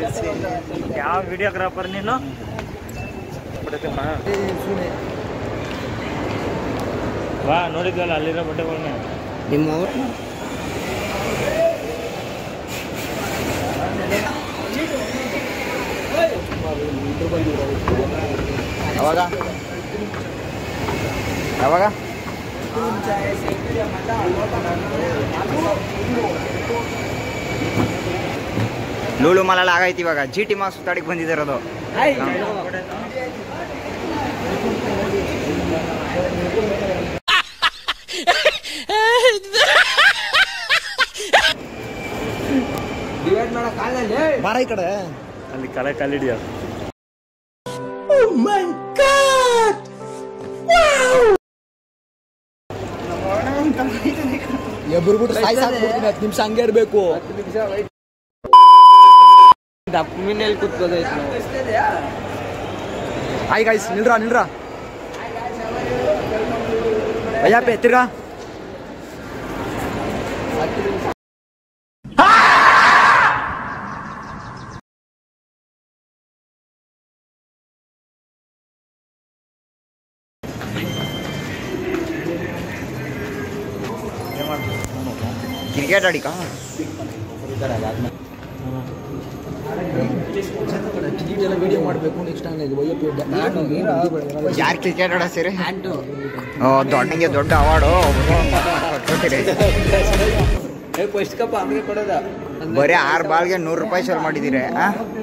ಯಾವ ವಿಡಿಯೋಗ್ರಾಫರ್ ನೀನು ಬಿಡತ್ತಮ್ಮ ವಾ ನೋಡಿದ್ವಲ್ಲ ಅಲ್ಲಿರೋ ಬಟ್ಟೆಗಳನ್ನ ನಿಮ್ಮ ಯಾವಾಗ ಯಾವಾಗ ಲೂಲು ಮಲಾಲ ಆಗೈತಿ ಇವಾಗ ಜಿ ಟಿ ಮಾಸ್ ಸುತ್ತಾಡಿಗೆ ಬಂದಿದ್ದಾರದು ಡಿವೈಡ್ ಮಾಡಕ್ ಆಗಲ್ಲ ಬಾರ ಈ ಕಡೆ ಅಲ್ಲಿ ಕಲೆ ಕಲ್ಲಿಡಿಯ ಎಬ್ರು ಬಿಟ್ಟು ಸಾಯಿ ಸಾಕ್ಬಿಡ್ತೀನಿ ಹತ್ತು ನಿಮಿಷ ಹಂಗೆ ಇರಬೇಕು ಹತ್ತು ನಿಮಿಷ ವೈಟ್ ದಪ್ಪಿನಲ್ಲಿ ಕೂತ್ಕೋದೈತೆ ನಾವು ಹಾಯ್ ಗಾಯ್ಸ್ ನಿಲ್ರ ನಿಲ್ರ ಅಯ್ಯಪ್ಪೆ ತಿರ್ಗಾ ಹತ್ತು ನಿಮಿಷ ಕ್ರಿಕೆಟ್ ಆಡಿಕಾ ವಿಡಿಯೋ ಮಾಡಬೇಕು ನೆಕ್ಸ್ಟ್ ಯಾರು ಕ್ರಿಕೆಟ್ ಆಡ ಸೇರಿ ಹ್ಯಾಂಡು ದೊಡ್ಡಂಗೆ ದೊಡ್ಡ ಅವಾರ್ಡು ಫಸ್ಟ್ ಕಪ್ ಹಂಗೆ ಕೊಡೋದ ಬರೀ ಆರು ಬಾಲ್ಗೆ ನೂರು ರೂಪಾಯಿ ಸೇಲ್ ಮಾಡಿದ್ದೀರಿ ಆ?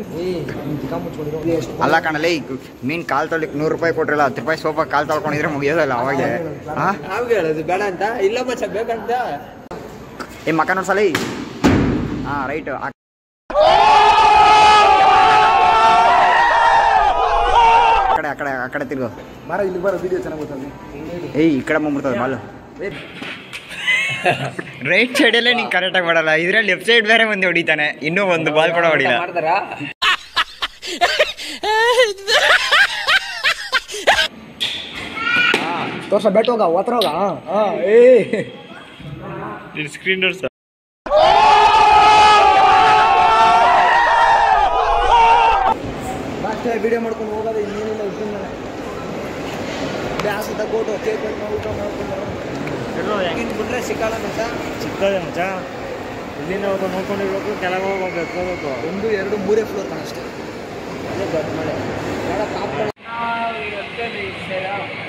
ಅಲ್ಲ ಕಣಲೆ ಈಗ ಮೀನ್ ಕಾಲ್ ತೊಳಿಕ್ ನೂರು ರೂಪಾಯಿ ಕೊಟ್ರಲ್ಲ ಹತ್ತು ರೂಪಾಯಿ ಸೋಫಾ ಕಾಲ್ ತೊಳ್ಕೊಂಡಿದ್ರೆ ಮುಗಿಯೋದಲ್ಲ ಅವಾಗೆ ಆ? ನಾವ್ ಹೇಳೋದು ಬೇಡ ಅಂತ ಇಲ್ಲ ಮಚ್ಚ ಬೇಕಂತ ಏ ಮಕ್ಕ ನೋಡ್ಸಲ ಹಾ ರೈಟ್ ಆ ಕಡೆ ಆ ಕಡೆ ಆ ಕಡೆ ತಿರ್ಗು ಬರ ಇಲ್ಲಿ ಬರೋ ವಿಡಿಯೋ ಚೆನ್ನಾಗಿ ಗೊತ್ತಲ್ಲ ಏಯ್ ಈ ಕಡೆ ಬಂದ್ಬಿಡ್ತದೆ ಬಾಲು ರೈಟ್ ಸೈಡಲ್ಲೇ ನೀನು ಕರೆಕ್ಟಾಗಿ ಮಾಡಲ್ಲ ಇದ್ರಲ್ಲಿ ಲೆಫ್ಟ್ ಸೈಡ್ ಬೇರೆ ಬಂದು ಹೊಡಿತಾನೆ ಇನ್ನೂ ಒಂದು ಬಾಲ್ ಕೂಡ ಹೊಡಿಲ್ಲ ಮಾಡ್ತಾರ ತೋರ್ಸ ಬೆಟ್ ಹೋಗ ಒತ್ರ ಹೋಗ ಏ ಸ್ಕ್ರೀನ್ ನೋಡ್ಸ ಅಷ್ಟೇ ವಿಡಿಯೋ ಮಾಡ್ಕೊಂಡು ಹೋಗೋದು ಇನ್ನೇನಿಲ್ಲ ಉಪ್ಪಿನ ಬ್ಯಾಸ್ ತಗೋಟು ಕೇಕ್ ಊಟ ಮಾಡ್ಕೊಂಡು ಬಿಟ್ರೆ ಸಿಕ್ಕಲ್ಲ ಮಚ್ಚ ಚಿಕ್ಕದೇ ಮಚ್ಚ ಇಲ್ಲಿಂದ ಒಬ್ಬ ನೋಡ್ಕೊಂಡಿರ್ಬೇಕು ಕೆಳಗೆ ಹೋಗಿ ಎತ್ಕೋಬೇಕು ಒಂದು ಎರಡು ಮೂರೇ ಫ್ಲೋರ್ ಕಾಣಷ್ಟೇ ಅದೇ ದೊಡ್ಡ ಮಳೆ ನೋಡ ಪಾಪ್ಕಾರ್ನ್